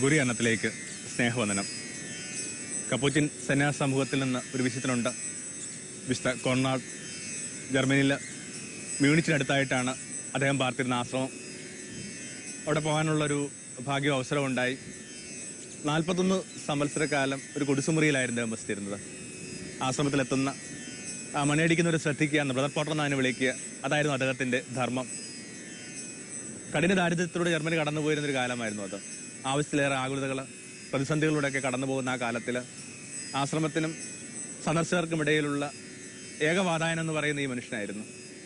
ഗുരുയന്നത്തിലേക്ക് സ്നേഹവന്ദനം കപ്പൂച്ചിൻ സന്യാസ സമൂഹത്തിൽ നിന്ന് ഒരു വിശുദ്ധനുണ്ട് വിശുദ്ധ കോൺനാഡ് ജർമ്മനിയിൽ മ്യൂണിച്ചിനടുത്തായിട്ടാണ് അദ്ദേഹം പാർത്തിരുന്ന ആശ്രമം അവിടെ പോകാനുള്ളൊരു ഭാഗ്യം അവസരം ഉണ്ടായി നാൽപ്പത്തൊന്ന് സംവത്സരക്കാലം ഒരു കുടിസുമുറിയിലായിരുന്നു അദ്ദേഹം വസിച്ചിരുന്നത് ആശ്രമത്തിലെത്തുന്ന ആ മണിയടിക്കുന്നവരെ ശ്രദ്ധിക്കുക എന്ന് ബ്രദർ പോട്ടർ എന്നതിനെ വിളിക്കുക അതായിരുന്നു അദ്ദേഹത്തിന്റെ ധർമ്മം കഠിന ദാരിദ്ര്യത്തിലൂടെ ജർമ്മനി കടന്നുപോയിരുന്ന ഒരു കാലമായിരുന്നു അത് ആവശ്യത്തിലേറെ ആകുലതകൾ പ്രതിസന്ധികളിലൂടെയൊക്കെ കടന്നു പോകുന്ന ആ കാലത്തിൽ ആശ്രമത്തിനും സന്ദർശകർക്കും ഇടയിലുള്ള ഏകവാതായനം എന്ന് പറയുന്ന ഈ മനുഷ്യനായിരുന്നു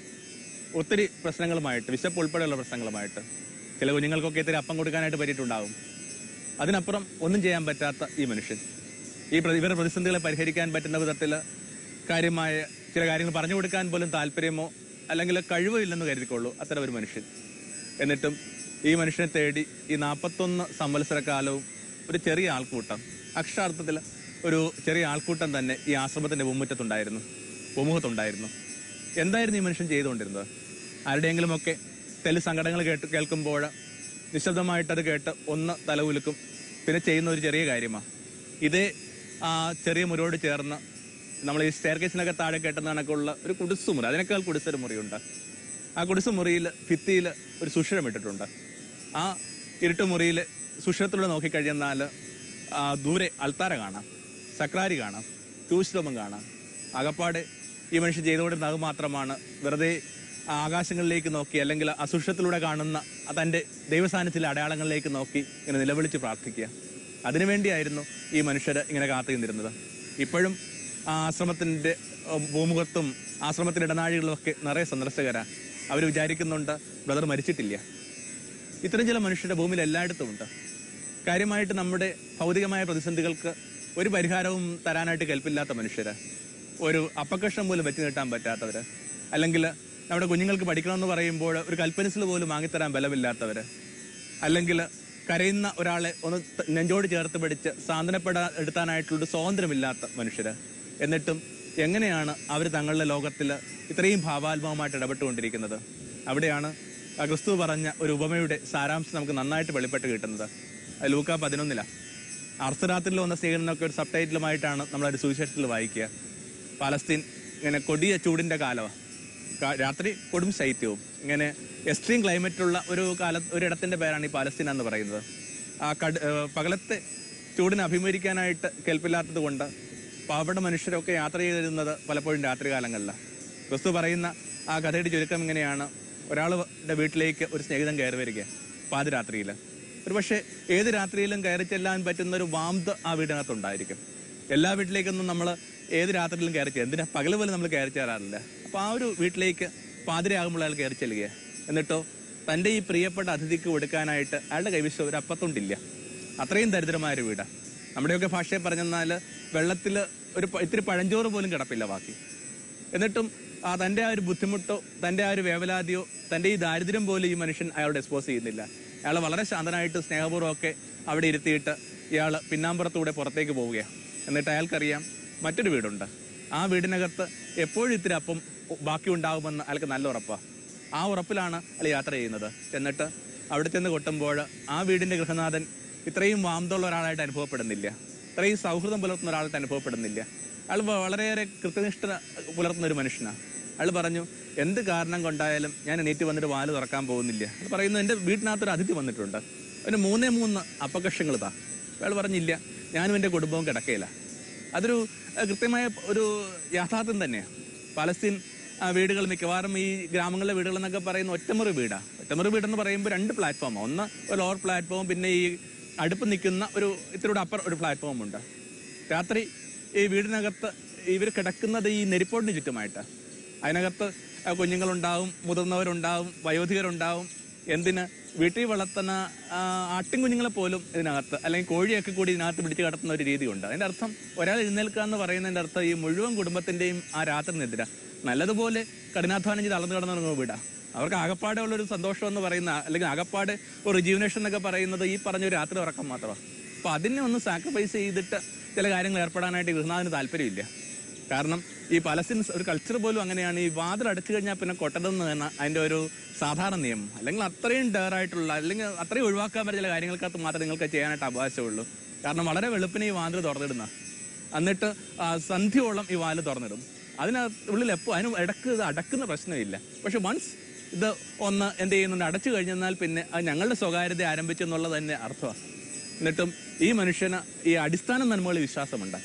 ഒത്തിരി പ്രശ്നങ്ങളുമായിട്ട് വിശപ്പ് ഉൾപ്പെടെയുള്ള പ്രശ്നങ്ങളുമായിട്ട് ചില കുഞ്ഞുങ്ങൾക്കൊക്കെ ഇത്തിരി അപ്പം കൊടുക്കാനായിട്ട് പറ്റിയിട്ടുണ്ടാകും അതിനപ്പുറം ഒന്നും ചെയ്യാൻ പറ്റാത്ത ഈ മനുഷ്യൻ ഈ പ്രതി- ഇവരുടെ പ്രതിസന്ധികളെ പരിഹരിക്കാൻ പറ്റുന്ന വിധത്തിൽ കാര്യമായ ചില കാര്യങ്ങൾ പറഞ്ഞു കൊടുക്കാൻ പോലും താല്പര്യമോ അല്ലെങ്കിൽ കഴിവോ ഇല്ലെന്ന് കരുതിക്കൊള്ളൂ അത്തരം ഒരു മനുഷ്യൻ എന്നിട്ടും ഈ മനുഷ്യനെ തേടി ഈ നാൽപ്പത്തൊന്ന് സംവത്സരക്കാലവും ഒരു ചെറിയ ആൾക്കൂട്ടം അക്ഷരാർത്ഥത്തിൽ ഒരു ചെറിയ ആൾക്കൂട്ടം തന്നെ ഈ ആശ്രമത്തിന്റെ പൂമുറ്റത്തുണ്ടായിരുന്നു പൂമുഖത്തുണ്ടായിരുന്നു എന്തായിരുന്നു ഈ മനുഷ്യൻ ചെയ്തുകൊണ്ടിരുന്നത് ആരുടെയെങ്കിലുമൊക്കെ തെല് സങ്കടങ്ങൾ കേട്ട് കേൾക്കുമ്പോൾ നിശബ്ദമായിട്ട് അത് കേട്ട് ഒന്ന് തല ഉലുക്കും പിന്നെ ചെയ്യുന്ന ഒരു ചെറിയ കാര്യമാണ് ഇതേ ആ ചെറിയ മുറിയോട് ചേർന്ന് നമ്മൾ ഈ സ്റ്റെയർ കേസിനൊക്കെ താഴെ കേട്ടുന്ന കണക്കുള്ള ഒരു കുടിസുമുറി അതിനേക്കാൾ കുടിസൊരു മുറിയുണ്ട് ആ കുടിസ് മുറിയിൽ ഭിത്തിയിൽ ഒരു സുഷിരം ഇട്ടിട്ടുണ്ട് ആ ഇരുട്ട് മുറിയിൽ സുഷിരത്തിലൂടെ നോക്കിക്കഴിഞ്ഞാൽ ആ, ദൂരെ അൾത്താര കാണാം സക്രാരി കാണാം ട്യൂശ്ലോമം കാണാം അകപ്പാടെ ഈ മനുഷ്യൻ ചെയ്തുകൊണ്ടിരുന്ന അത് മാത്രമാണ് വെറുതെ ആ ആകാശങ്ങളിലേക്ക് നോക്കി അല്ലെങ്കിൽ അസുഷത്തിലൂടെ കാണുന്ന ആ തൻ്റെ ദൈവസാന്നിധ്യത്തിലെ അടയാളങ്ങളിലേക്ക് നോക്കി ഇങ്ങനെ നിലവിളിച്ച് പ്രാർത്ഥിക്കുക അതിനുവേണ്ടിയായിരുന്നു ഈ മനുഷ്യർ ഇങ്ങനെ കാത്തു നിന്നിരുന്നത് ഇപ്പോഴും ആ ആശ്രമത്തിന്റെ ഉം, ഭൂമുഖത്തും ആശ്രമത്തിന്റെ ഇടനാഴികളിലൊക്കെ നിറയെ സന്ദർശകരാ അവർ വിചാരിക്കുന്നുണ്ട് ബ്രദർ മരിച്ചിട്ടില്ല ഇത്തരം ചില മനുഷ്യരുടെ ഭൂമിയിൽ എല്ലായിടത്തും ഉണ്ട് കാര്യമായിട്ട് നമ്മുടെ ഭൗതികമായ പ്രതിസന്ധികൾക്ക് ഒരു പരിഹാരവും തരാനായിട്ട് കൽപ്പില്ലാത്ത മനുഷ്യര് ഒരു അപ്പക്കഷ്ണം പോലും വെച്ച് നീട്ടാൻ പറ്റാത്തവര് അല്ലെങ്കിൽ നമ്മുടെ കുഞ്ഞുങ്ങൾക്ക് പഠിക്കണമെന്ന് പറയുമ്പോൾ ഒരു കൽപ്പനിസിൽ പോലും വാങ്ങിത്തരാൻ ബലമില്ലാത്തവര് അല്ലെങ്കിൽ കരയുന്ന ഒരാളെ ഒന്ന് ത- നെഞ്ചോട് ചേർത്ത് പിടിച്ച് സാന്ത്വനപ്പെടാ എടുത്താനായിട്ടുള്ള സ്വാതന്ത്ര്യമില്ലാത്ത മനുഷ്യര് എന്നിട്ടും എങ്ങനെയാണ് അവർ തങ്ങളുടെ ലോകത്തിൽ ഇത്രയും ഭാവാത്മകമായിട്ട് ഇടപെട്ടുകൊണ്ടിരിക്കുന്നത് അവിടെയാണ് ആ ക്രിസ്തു പറഞ്ഞ ഒരു ഉപമയുടെ സാരാംശം നമുക്ക് നന്നായിട്ട് വെളിപ്പെട്ട് കിട്ടുന്നത് അത് ലൂക്ക പതിനൊന്നില അർദ്ധരാത്രിയിൽ വന്ന സ്വീകരണമൊക്കെ ഒരു സബ് ടൈറ്റിലുമായിട്ടാണ് നമ്മളൊരു സുവിശേഷത്തിൽ വായിക്കുക പാലസ്തീൻ ഇങ്ങനെ കൊടിയ ചൂടിന്റെ കാലമാണ് കാ- രാത്രി കൊടും ശൈത്യവും ഇങ്ങനെ എക്സ്ട്രീം ക്ലൈമറ്റ് ഉള്ള ഒരു കാല ഒരിടത്തിന്റെ പേരാണ് ഈ പാലസ്തീന എന്ന് പറയുന്നത് ആ കട് ഏഹ് പകലത്തെ ചൂടിനെ അഭിമുഖീകരിക്കാനായിട്ട് കേൾപ്പില്ലാത്തത് കൊണ്ട് പാവപ്പെട്ട മനുഷ്യരൊക്കെ യാത്ര ചെയ്തിരുന്നത് പലപ്പോഴും രാത്രികാലങ്ങളിലാണ് ക്രിസ്തു പറയുന്ന ആ കഥയുടെ ചുരുക്കം ഇങ്ങനെയാണ് ഒരാളുടെ വീട്ടിലേക്ക് ഒരു സ്നേഹിതൻ കയറി വരിക പാതിരാത്രിയിൽ ഒരു പക്ഷേ ഏത് രാത്രിയിലും കയറി ചെല്ലാൻ പറ്റുന്ന ഒരു വാംത് ആ വീടിനകത്തുണ്ടായിരിക്കും എല്ലാ വീട്ടിലേക്കൊന്നും നമ്മൾ ഏത് രാത്രിയിലും കയറി ചെല്ലും എന്തിനാ പകൽ പോലും നമ്മൾ കയറി ചേരാറില്ല അപ്പോൾ ആ ഒരു വീട്ടിലേക്ക് പാതിരയാകുമ്പോൾ അയാൾ കയറി ചെല്ലുക എന്നിട്ടോ തൻ്റെ ഈ പ്രിയപ്പെട്ട അതിഥിക്ക് കൊടുക്കാനായിട്ട് അയാളുടെ കൈവശം ഒരു അപ്പത്തുണ്ടില്ല അത്രയും ദരിദ്രമായ ഒരു വീടാണ് നമ്മുടെയൊക്കെ ഭാഷയെ പറഞ്ഞെന്നാൽ വെള്ളത്തിൽ ഒരു പ- ഇത്തിരി പഴഞ്ചോറ് പോലും കിടപ്പില്ല ബാക്കി എന്നിട്ടും ആ തൻ്റെ ആ ഒരു ബുദ്ധിമുട്ടോ തൻ്റെ ആ ഒരു വേവലാതിയോ തൻ്റെ ഈ ദാരിദ്ര്യം പോലും ഈ മനുഷ്യൻ അയാളോട് എക്സ്പോസ് ചെയ്യുന്നില്ല അയാൾ വളരെ ശാന്തനായിട്ട് സ്നേഹപൂർവ്വമൊക്കെ അവിടെ ഇരുത്തിയിട്ട് ഇയാൾ പിന്നാമ്പുറത്തൂടെ പുറത്തേക്ക് പോവുകയാണ് എന്നിട്ട് അയാൾക്കറിയാം മറ്റൊരു വീടുണ്ട് ആ വീടിനകത്ത് എപ്പോഴും ഇത്തിരി അപ്പം ബാക്കി ഉണ്ടാകുമെന്ന് അയാൾക്ക് നല്ല ഉറപ്പാണ് ആ ഉറപ്പിലാണ് അയാൾ യാത്ര ചെയ്യുന്നത് എന്നിട്ട് അവിടെ ചെന്ന് കൊട്ടുമ്പോൾ ആ വീടിന്റെ ഗൃഹനാഥൻ ഇത്രയും വാന്തമുള്ള ഒരാളായിട്ട് അനുഭവപ്പെടുന്നില്ല ഇത്രയും സൗഹൃദം പുലർത്തുന്ന ഒരാളായിട്ട് അനുഭവപ്പെടുന്നില്ല അയാൾ വ- വളരെയേറെ കൃത്യനിഷ്ഠ പുലർത്തുന്ന ഒരു മനുഷ്യനാണ് അയാൾ പറഞ്ഞു എന്ത് കാരണം കൊണ്ടായാലും ഞാൻ എണീറ്റ് വന്നിട്ട് വാല് തുറക്കാൻ പോകുന്നില്ല അയാൾ പറയുന്നു എൻ്റെ വീട്ടിനകത്തൊരു അതിഥി വന്നിട്ടുണ്ട് അതിന് മൂന്നേ മൂന്ന് അപ്പകഷങ്ങൾ താ അയാൾ പറഞ്ഞില്ല ഞാനും എൻ്റെ കുടുംബവും കിടക്കയില്ല അതൊരു അഹ് കൃത്യമായ ഒരു യാഥാർത്ഥ്യം തന്നെയാണ് പലസ്തീൻ ആ, വീടുകൾ മിക്കവാറും ഈ ഗ്രാമങ്ങളിലെ വീടുകൾ എന്നൊക്കെ പറയുന്ന ഒറ്റമുറി വീടാണ് ഒറ്റമുറി വീടെന്ന് പറയുമ്പോൾ രണ്ട് പ്ലാറ്റ്ഫോമാണ് ഒന്ന് ഒരു ലോവർ പ്ലാറ്റ്ഫോം പിന്നെ ഈ അടുപ്പ് നിൽക്കുന്ന ഒരു ഇത്തിരി അപ്പർ ഒരു പ്ലാറ്റ്ഫോം ഉണ്ട് രാത്രി ഈ വീടിനകത്ത് ഇവർ കിടക്കുന്നത് ഈ നെരിപ്പോടിന് ചുറ്റുമായിട്ടാണ് അതിനകത്ത് ആ, കുഞ്ഞുങ്ങളുണ്ടാവും മുതിർന്നവരുണ്ടാവും വയോധികരുണ്ടാവും എന്തിന് വീട്ടിൽ വളർത്തുന്ന ആ, ആട്ടിൻ കുഞ്ഞുങ്ങളെ പോലും ഇതിനകത്ത് അല്ലെങ്കിൽ കോഴിയൊക്കെ കൂടി ഇതിനകത്ത് പിടിച്ച് കിടത്തുന്ന ഒരു രീതിയുണ്ട് അതിന്റെ അർത്ഥം ഒരാൾ എഴുന്നേൽക്കുക എന്ന് പറയുന്നതിന്റെ അർത്ഥം ഈ മുഴുവൻ കുടുംബത്തിന്റെയും ആ രാത്രിനെതിര നല്ലതുപോലെ കഠിനാധ്വാനം ചെയ്ത് അളന്നു കിടന്നു വീടാ അവർക്ക് ആകപ്പാടെ ഉള്ള ഒരു സന്തോഷം എന്ന് പറയുന്ന അല്ലെങ്കിൽ ആകപ്പാടെ ഒരു റിജീവനേഷൻ എന്നൊക്കെ പറയുന്നത് ഈ പറഞ്ഞ ഒരു രാത്രി ഉറക്കം മാത്രമാണ് അപ്പൊ അതിനെ ഒന്ന് സാക്രിഫൈസ് ചെയ്തിട്ട് ചില കാര്യങ്ങൾ ഏർപ്പെടാനായിട്ട് ഗൃഹനാഥന് താല്പര്യമില്ല കാരണം ഈ പലസ്തീൻ ഒരു കൾച്ചർ പോലും അങ്ങനെയാണ് ഈ വാതിൽ അടച്ചു കഴിഞ്ഞാൽ പിന്നെ കൊട്ടതെന്ന് തന്നെ അതിന്റെ ഒരു സാധാരണ നിയമം അല്ലെങ്കിൽ അത്രയും ഡേറായിട്ടുള്ള അല്ലെങ്കിൽ അത്രയും ഒഴിവാക്കാൻ പറ്റുന്ന ചില കാര്യങ്ങൾക്കകത്ത് മാത്രമേ നിങ്ങൾക്ക് ചെയ്യാനായിട്ട് അവകാശമുള്ളൂ കാരണം വളരെ വെളുപ്പിന് ഈ വാതിൽ തുറന്നിടുന്ന എന്നിട്ട് ആ, സന്ധ്യയോളം ഈ വാല് തുറന്നിടും അതിനകത്ത് ഉള്ളിൽ എപ്പോൾ അതിന് ഇടക്ക് ഇത് അടക്കുന്ന പ്രശ്നമില്ല പക്ഷെ വൺസ് ഇത് ഒന്ന് എന്ത് ചെയ്യുന്നുണ്ട് അടച്ചു കഴിഞ്ഞാൽ പിന്നെ അത് ഞങ്ങളുടെ സ്വകാര്യത ആരംഭിച്ചു എന്നുള്ളത് തന്നെ അർത്ഥമാണ് എന്നിട്ടും ഈ മനുഷ്യന് ഈ അടിസ്ഥാന നന്മകളിൽ വിശ്വാസമുണ്ട്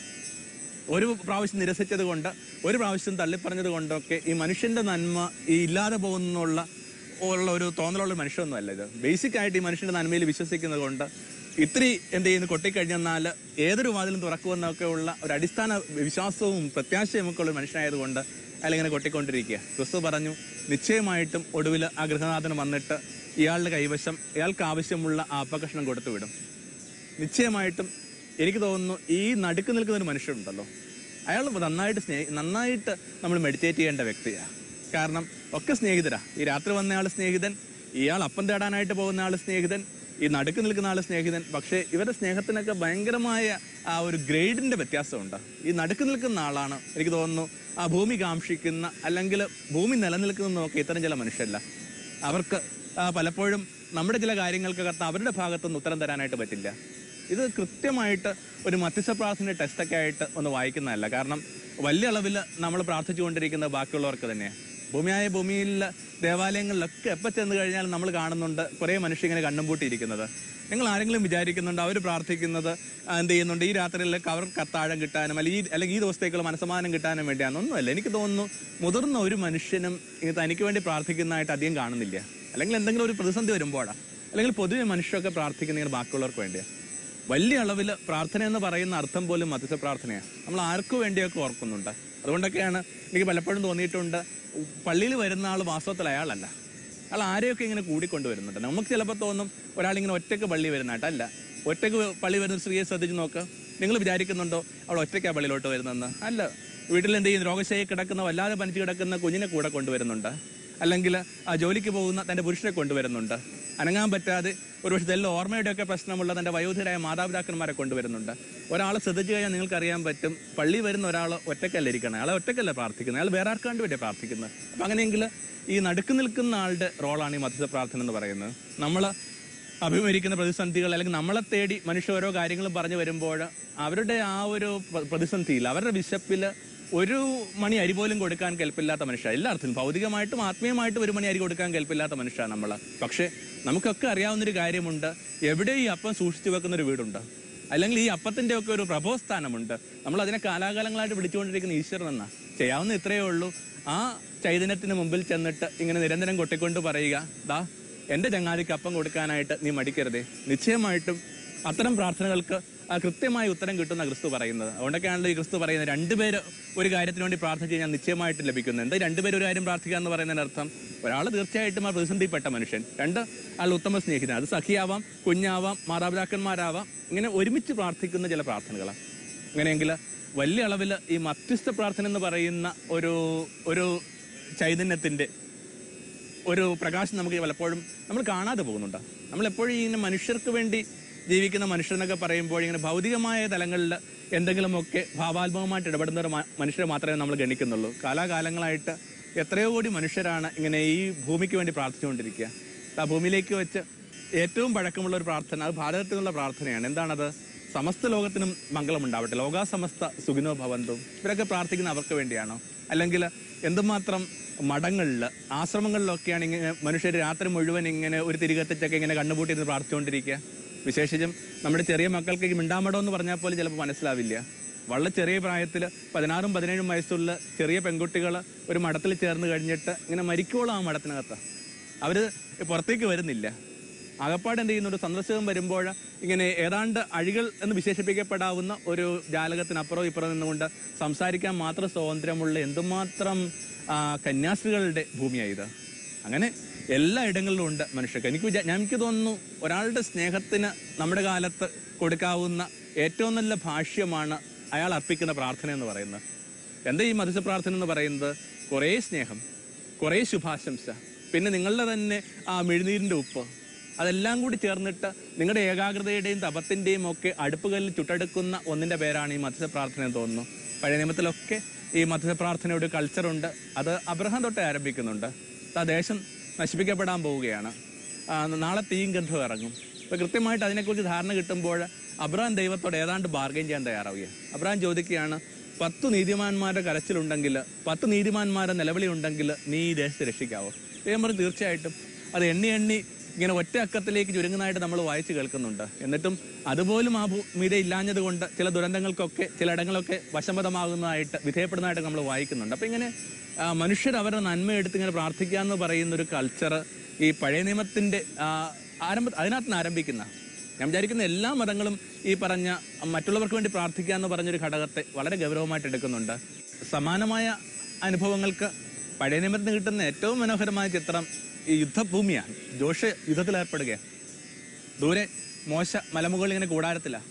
ഒരു പ്രാവശ്യം നിരസിച്ചത് കൊണ്ട് ഒരു പ്രാവശ്യം തള്ളിപ്പറഞ്ഞത് കൊണ്ടൊക്കെ ഈ മനുഷ്യന്റെ നന്മ ഈ ഇല്ലാതെ പോകുന്നുള്ള ഉള്ള ഒരു തോന്നലുള്ള മനുഷ്യൊന്നും അല്ല ഇത് ബേസിക് ആയിട്ട് ഈ മനുഷ്യന്റെ നന്മയിൽ വിശ്വസിക്കുന്നത് കൊണ്ട് ഇത്തിരി എന്ത് ചെയ്യുന്നു കൊട്ടിക്കഴിഞ്ഞെന്നാൽ ഏതൊരു വാതിലും തുറക്കുമെന്നൊക്കെ ഉള്ള ഒരു അടിസ്ഥാന വിശ്വാസവും പ്രത്യാശയും ഒക്കെ ഉള്ള ഒരു മനുഷ്യനായതുകൊണ്ട് അയാൾ ഇങ്ങനെ കൊട്ടിക്കൊണ്ടിരിക്കുക ക്രിസ്തു പറഞ്ഞു നിശ്ചയമായിട്ടും ഒടുവിൽ ആ ഗൃഹനാഥന് വന്നിട്ട് ഇയാളുടെ കൈവശം ഇയാൾക്ക് ആവശ്യമുള്ള ആ അപ്പകഷ്ണം കൊടുത്തു വിടും നിശ്ചയമായിട്ടും എനിക്ക് തോന്നുന്നു ഈ നടുക്ക് നിൽക്കുന്ന ഒരു മനുഷ്യനുണ്ടല്ലോ അയാൾ നന്നായിട്ട് സ്നേഹി നന്നായിട്ട് നമ്മൾ മെഡിറ്റേറ്റ് ചെയ്യേണ്ട വ്യക്തിയാണ് കാരണം ഒക്കെ സ്നേഹിതരാ ഈ രാത്രി വന്നയാൾ സ്നേഹിതൻ ഇയാൾ അപ്പം തേടാനായിട്ട് പോകുന്ന ആൾ സ്നേഹിതൻ ഈ നടുക്ക് നിൽക്കുന്ന ആൾ സ്നേഹിതൻ പക്ഷേ ഇവരുടെ സ്നേഹത്തിനൊക്കെ ഭയങ്കരമായ ആ ഒരു ഗ്രേഡിന്റെ വ്യത്യാസമുണ്ട് ഈ നടുക്ക് നിൽക്കുന്ന ആളാണ് എനിക്ക് തോന്നുന്നു ആ ഭൂമി കാക്ഷിക്കുന്ന അല്ലെങ്കിൽ ഭൂമി നിലനിൽക്കുന്നതൊക്കെ ഇത്തരം ചില മനുഷ്യരല്ല അവർക്ക് ആ, പലപ്പോഴും നമ്മുടെ ചില കാര്യങ്ങൾക്കകത്ത് അവരുടെ ഭാഗത്തുനിന്ന് ഉത്തരം തരാനായിട്ട് പറ്റില്ല ഇത് കൃത്യമായിട്ട് ഒരു മധ്യസ്ഥ പ്രാർത്ഥന ടെസ്റ്റൊക്കെ ആയിട്ട് ഒന്ന് വായിക്കുന്നതല്ല കാരണം വലിയ അളവിൽ നമ്മൾ പ്രാർത്ഥിച്ചുകൊണ്ടിരിക്കുന്നത് ബാക്കിയുള്ളവർക്ക് തന്നെയാണ് ഭൂമിയായ ഭൂമിയിൽ ദേവാലയങ്ങളിലൊക്കെ എപ്പോൾ ചെന്ന് കഴിഞ്ഞാൽ നമ്മൾ കാണുന്നുണ്ട് കുറേ മനുഷ്യർ ഇങ്ങനെ കണ്ണും പൂട്ടിയിരിക്കുന്നത് നിങ്ങൾ ആരെങ്കിലും വിചാരിക്കുന്നുണ്ട് അവർ പ്രാർത്ഥിക്കുന്നത് ആ, എന്ത് ചെയ്യുന്നുണ്ട് ഈ രാത്രിയിൽ കവർ കത്താഴം കിട്ടാനും അല്ലെങ്കിൽ ഈ അല്ലെങ്കിൽ ഈ ദിവസത്തേക്കുള്ള മനസ്സമാനം കിട്ടാനും വേണ്ടിയാണെന്നൊന്നുമല്ല എനിക്ക് തോന്നുന്നു മുതിർന്ന ഒരു മനുഷ്യനും ഇത് തനിക്ക് വേണ്ടി പ്രാർത്ഥിക്കുന്നതായിട്ട് അധികം കാണുന്നില്ല അല്ലെങ്കിൽ എന്തെങ്കിലും ഒരു പ്രതിസന്ധി വരുമ്പോഴാണ് അല്ലെങ്കിൽ പൊതുവെ മനുഷ്യരൊക്കെ പ്രാർത്ഥിക്കുന്നത് ബാക്കിയുള്ളവർക്ക് വേണ്ടിയാണ് വലിയ അളവിൽ പ്രാർത്ഥന എന്ന് പറയുന്ന അർത്ഥം പോലും മധ്യസ്ഥ പ്രാർത്ഥനയാണ് നമ്മൾ ആർക്കു വേണ്ടിയൊക്കെ ഓർക്കുന്നുണ്ട് അതുകൊണ്ടൊക്കെയാണ് എനിക്ക് പലപ്പോഴും തോന്നിയിട്ടുണ്ട് പള്ളിയിൽ വരുന്ന ആൾ വാസ്തവത്തിൽ അയാളല്ല അയാൾ ആരെയൊക്കെ ഇങ്ങനെ കൂടിക്കൊണ്ടുവരുന്നുണ്ട് നമുക്ക് ചിലപ്പോൾ തോന്നും ഒരാളിങ്ങനെ ഒറ്റയ്ക്ക് പള്ളി വരുന്നതായിട്ടല്ല ഒറ്റയ്ക്ക് പള്ളി വരുന്ന ഒരു സ്ത്രീയെ ശ്രദ്ധിച്ച് നോക്ക് നിങ്ങൾ വിചാരിക്കുന്നുണ്ടോ അവൾ ഒറ്റയ്ക്കാണ് പള്ളിയിലോട്ട് വരുന്നതെന്ന് അല്ല വീട്ടിൽ എന്ത് ചെയ്യും രോഗശായി കിടക്കുന്ന വല്ലാതെ പനിച്ച് കിടക്കുന്ന കുഞ്ഞിനെ കൂടെ കൊണ്ടുവരുന്നുണ്ട് അല്ലെങ്കിൽ ആ ജോലിക്ക് പോകുന്ന തന്റെ പുരുഷനെ കൊണ്ടുവരുന്നുണ്ട് അനങ്ങാൻ പറ്റാതെ ഒരുപക്ഷെ ഇതെല്ലാം ഓർമ്മയുടെയൊക്കെ പ്രശ്നമുള്ള തന്റെ വയോധികരായ മാതാപിതാക്കന്മാരെ കൊണ്ടുവരുന്നുണ്ട് ഒരാളെ ശ്രദ്ധിച്ചു കഴിഞ്ഞാൽ നിങ്ങൾക്ക് അറിയാൻ പറ്റും പള്ളി വരുന്ന ഒരാൾ ഒറ്റക്കല്ല ഇരിക്കണം അയാളെ ഒറ്റക്കല്ല പ്രാർത്ഥിക്കുന്നത് അയാൾ വേറെ ആർക്കാണ്ട് വേണ്ടിയാണ് പ്രാർത്ഥിക്കുന്നത് അപ്പം അങ്ങനെയെങ്കിൽ ഈ നടുക്ക് നിൽക്കുന്ന ആളുടെ റോളാണ് ഈ മധ്യസ്ഥ പ്രാർത്ഥന എന്ന് പറയുന്നത് നമ്മൾ അഭിമുഖീകരിക്കുന്ന പ്രതിസന്ധികൾ അല്ലെങ്കിൽ നമ്മളെ തേടി മനുഷ്യ ഓരോ കാര്യങ്ങളും പറഞ്ഞു വരുമ്പോൾ അവരുടെ ആ ഒരു പ്ര- പ്രതിസന്ധിയിൽ അവരുടെ വിശപ്പിൽ ഒരു മണി അരി പോലും കൊടുക്കാൻ കെൽപ്പില്ലാത്ത മനുഷ്യ എല്ലാ അർത്ഥത്തിലും ഭൗതികമായിട്ടും ആത്മീയമായിട്ടും ഒരു മണി അരി കൊടുക്കാൻ കെൽപ്പില്ലാത്ത മനുഷ്യരാണ് നമ്മൾ പക്ഷേ നമുക്കൊക്കെ അറിയാവുന്നൊരു കാര്യമുണ്ട് എവിടെ ഈ അപ്പം സൂക്ഷിച്ചു വെക്കുന്ന ഒരു വീടുണ്ട് അല്ലെങ്കിൽ ഈ അപ്പത്തിന്റെ ഒക്കെ ഒരു പ്രഭോസ്ഥാനമുണ്ട് നമ്മൾ അതിനെ കാലാകാലങ്ങളായിട്ട് വിളിച്ചുകൊണ്ടിരിക്കുന്ന ഈശ്വരൻ എന്നാ ചെയ്യാവുന്ന ഇത്രയേ ഉള്ളൂ ആ ചൈതന്യത്തിന് മുമ്പിൽ ചെന്നിട്ട് ഇങ്ങനെ നിരന്തരം കൊട്ടിക്കൊണ്ട് പറയുക ദാ എന്റെ ചങ്ങാതിക്ക് അപ്പം കൊടുക്കാനായിട്ട് നീ മടിക്കരുതേ നിശ്ചയമായിട്ടും അത്തരം പ്രാർത്ഥനകൾക്ക് ആ കൃത്യമായ ഉത്തരം കിട്ടുന്ന ക്രിസ്തു പറയുന്നത് അതുകൊണ്ടൊക്കെയാണല്ലോ ഈ ക്രിസ്തു പറയുന്നത് രണ്ടുപേര് ഒരു കാര്യത്തിന് വേണ്ടി പ്രാർത്ഥിച്ച് കഴിഞ്ഞാൽ നിശ്ചയമായിട്ട് ലഭിക്കുന്നത് എന്താ രണ്ടുപേരും ഒരു കാര്യം പ്രാർത്ഥിക്കുക എന്ന് പറയുന്നതിന് അർത്ഥം ഒരാൾ തീർച്ചയായിട്ടും ആ പ്രതിസന്ധിപ്പെട്ട മനുഷ്യൻ രണ്ട് ആൾ ഉത്തമ സ്നേഹിതൻ അത് സഖിയാവാം കുഞ്ഞാവാം മാതാപിതാക്കന്മാരാവാം ഇങ്ങനെ ഒരുമിച്ച് പ്രാർത്ഥിക്കുന്ന ചില പ്രാർത്ഥനകളാണ് അങ്ങനെയെങ്കിൽ വലിയ അളവിൽ ഈ മധ്യസ്ഥ പ്രാർത്ഥന എന്ന് പറയുന്ന ഒരു ഒരു ചൈതന്യത്തിന്റെ ഒരു പ്രകാശം നമുക്ക് പലപ്പോഴും നമ്മൾ കാണാതെ പോകുന്നുണ്ട് നമ്മൾ എപ്പോഴും ഇങ്ങനെ മനുഷ്യർക്ക് വേണ്ടി ജീവിക്കുന്ന മനുഷ്യരെന്നൊക്കെ പറയുമ്പോൾ ഇങ്ങനെ ഭൗതികമായ തലങ്ങളിൽ എന്തെങ്കിലുമൊക്കെ ഭാവാത്മകമായിട്ട് ഇടപെടുന്ന ഒരു മ- മനുഷ്യരെ മാത്രമേ നമ്മൾ ഗണിക്കുന്നുള്ളൂ കാലാകാലങ്ങളായിട്ട് എത്രയോ കോടി മനുഷ്യരാണ് ഇങ്ങനെ ഈ ഭൂമിക്ക് വേണ്ടി പ്രാർത്ഥിച്ചുകൊണ്ടിരിക്കുക ആ ഭൂമിയിലേക്ക് വെച്ച് ഏറ്റവും പഴക്കമുള്ള ഒരു പ്രാർത്ഥന അത് ഭാരതത്തിൽ നിന്നുള്ള പ്രാർത്ഥനയാണ് എന്താണത് സമസ്ത ലോകത്തിനും മംഗളമുണ്ടാവട്ടെ ലോകാസമസ്ത സുഖിനോ ഭവന്തും ഇവരൊക്കെ പ്രാർത്ഥിക്കുന്ന അവർക്ക് വേണ്ടിയാണോ അല്ലെങ്കിൽ എന്തുമാത്രം മഠങ്ങളിൽ ആശ്രമങ്ങളിലൊക്കെയാണ് ഇങ്ങനെ മനുഷ്യർ രാത്രി മുഴുവൻ ഇങ്ങനെ ഒരു തിരികത്തിച്ചൊക്കെ ഇങ്ങനെ കണ്ണുപൂട്ടിയിരുന്ന് പ്രാർത്ഥിച്ചുകൊണ്ടിരിക്കുക വിശേഷിച്ചും നമ്മുടെ ചെറിയ മക്കൾക്ക് ഈ മിണ്ടാമടം എന്ന് പറഞ്ഞാൽ പോലും ചിലപ്പോൾ മനസ്സിലാവില്ല വളരെ ചെറിയ പ്രായത്തിൽ പതിനാറും പതിനേഴും വയസ്സുള്ള ചെറിയ പെൺകുട്ടികൾ ഒരു മഠത്തിൽ ചേർന്ന് കഴിഞ്ഞിട്ട് ഇങ്ങനെ മരിക്കോളം ആ മഠത്തിനകത്ത് അവര് പുറത്തേക്ക് വരുന്നില്ല ആകപ്പാട് എന്ത് ചെയ്യുന്നു ഒരു സന്ദർശകം വരുമ്പോൾ ഇങ്ങനെ ഏതാണ്ട് അഴികൾ എന്ന് വിശേഷിപ്പിക്കപ്പെടാവുന്ന ഒരു ജാലകത്തിനപ്പുറം ഇപ്പുറം നിന്നുകൊണ്ട് സംസാരിക്കാൻ മാത്രം സ്വാതന്ത്ര്യമുള്ള എന്തുമാത്രം ആ, കന്യാസ്ത്രീകളുടെ ഭൂമിയായത് അങ്ങനെ എല്ലാ ഇടങ്ങളിലും ഉണ്ട് മനുഷ്യർക്ക് എനിക്ക് വിചാ ഞാൻ എനിക്ക് തോന്നുന്നു ഒരാളുടെ സ്നേഹത്തിന് നമ്മുടെ കാലത്ത് കൊടുക്കാവുന്ന ഏറ്റവും നല്ല ഭാഷ്യമാണ് അയാൾ അർപ്പിക്കുന്ന പ്രാർത്ഥന എന്ന് പറയുന്നത് എന്താ ഈ മത്സ്യ പ്രാർത്ഥന എന്ന് പറയുന്നത് കുറേ സ്നേഹം കുറേ ശുഭാശംസ പിന്നെ നിങ്ങളുടെ തന്നെ ആ മെഴുനീരിന്റെ ഉപ്പ് അതെല്ലാം കൂടി ചേർന്നിട്ട് നിങ്ങളുടെ ഏകാഗ്രതയുടെയും തപത്തിന്റെയും ഒക്കെ അടുപ്പുകല്ലിൽ ചുട്ടെടുക്കുന്ന ഒന്നിന്റെ പേരാണ് ഈ മത്സ്യ പ്രാർത്ഥന എന്ന് തോന്നുന്നു പഴയ നിയമത്തിലൊക്കെ ഈ മധ്യപ്രാർത്ഥനയുടെ കൾച്ചറുണ്ട് അത് അബ്രഹാം തൊട്ടേ ആരംഭിക്കുന്നുണ്ട് ആ ദേശം നശിപ്പിക്കപ്പെടാൻ പോവുകയാണ് ആ, നാളെ തീയും ഗന്ധവും ഇറങ്ങും അപ്പോൾ കൃത്യമായിട്ട് അതിനെക്കുറിച്ച് ധാരണ കിട്ടുമ്പോൾ അബ്രഹാം ദൈവത്തോട് ഏതാണ്ട് ബാർഗൈൻ ചെയ്യാൻ തയ്യാറാവുക അബ്രഹാം ചോദിക്കുകയാണ് പത്ത് നീതിമാന്മാരുടെ കരച്ചിലുണ്ടെങ്കിൽ പത്ത് നീതിമാന്മാരുടെ നിലവിളി ഉണ്ടെങ്കിൽ നീ ഈ ദേശത്തെ രക്ഷിക്കാവോ ദൈവം പറഞ്ഞു തീർച്ചയായിട്ടും അത് എണ്ണി എണ്ണി ഇങ്ങനെ ഒറ്റ അക്കത്തിലേക്ക് ചുരുങ്ങുന്നതായിട്ട് നമ്മൾ വായിച്ചു കേൾക്കുന്നുണ്ട് എന്നിട്ടും അതുപോലും ആ ഭൂമിത ഇല്ലാഞ്ഞത് കൊണ്ട് ചില ദുരന്തങ്ങൾക്കൊക്കെ ചില ഇടങ്ങളൊക്കെ വശംവദമാകുന്നതായിട്ട് വിധേയപ്പെടുന്നതായിട്ട് നമ്മൾ വായിക്കുന്നുണ്ട് അപ്പം ഇങ്ങനെ ആ, മനുഷ്യർ അവരുടെ നന്മ എടുത്ത് ഇങ്ങനെ പ്രാർത്ഥിക്കുക എന്ന് പറയുന്ന ഒരു കൾച്ചർ ഈ പഴയ നിയമത്തിന്റെ ആ, ആരംഭ അതിനകത്ത് നിന്ന് ആരംഭിക്കുന്ന ഞാൻ വിചാരിക്കുന്ന എല്ലാ മതങ്ങളും ഈ പറഞ്ഞ മറ്റുള്ളവർക്ക് വേണ്ടി പ്രാർത്ഥിക്കുക എന്ന് പറഞ്ഞൊരു ഘടകത്തെ വളരെ ഗൗരവമായിട്ട് എടുക്കുന്നുണ്ട് സമാനമായ അനുഭവങ്ങൾക്ക് പഴയ നിയമത്തിൽ നിന്ന് കിട്ടുന്ന ഏറ്റവും മനോഹരമായ ചിത്രം ഈ യുദ്ധഭൂമിയാണ് ജോഷ യുദ്ധത്തിൽ ഏർപ്പെടുകയാണ് ദൂരെ മോശ മലമുകളിൽ ഇങ്ങനെ കൂടാരത്തില്ല